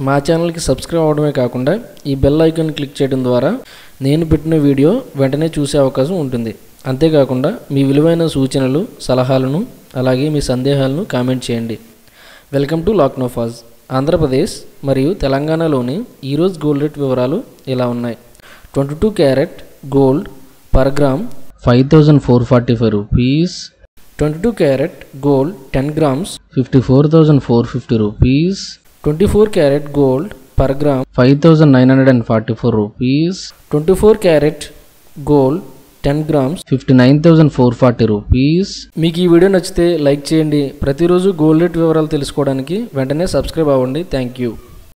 మా ఛానల్కి సబ్స్క్రైబ్ అవ్వడమే కాకుండా ఈ బెల్ ఐకాన్ క్లిక్ చేయడం ద్వారా నేను పెట్టిన వీడియో వెంటనే చూసే అవకాశం ఉంటుంది అంతేకాకుండా మీ విలువైన సూచనలు సలహాలను అలాగే మీ సందేహాలను కామెంట్ చేయండి వెల్కమ్ టు లాక్నోఫాజ్ ఆంధ్రప్రదేశ్ మరియు తెలంగాణలోని ఈరోజు గోల్డ్ రేట్ వివరాలు ఇలా ఉన్నాయి twenty two carat gold per gram five thousand four forty five rupees twenty two carat gold ten grams fifty four thousand four fifty rupees twenty four carat gold per gram five thousand nine hundred and forty four rupees twenty four carat gold ten grams fifty nine thousand four forty rupees మీకు ఈ video నచ్చితే like చేయండి ప్రతిరోజు gold rate వివరాలు తెలుసుకోవడానికి వెంటనే subscribe అవ్వండి thank you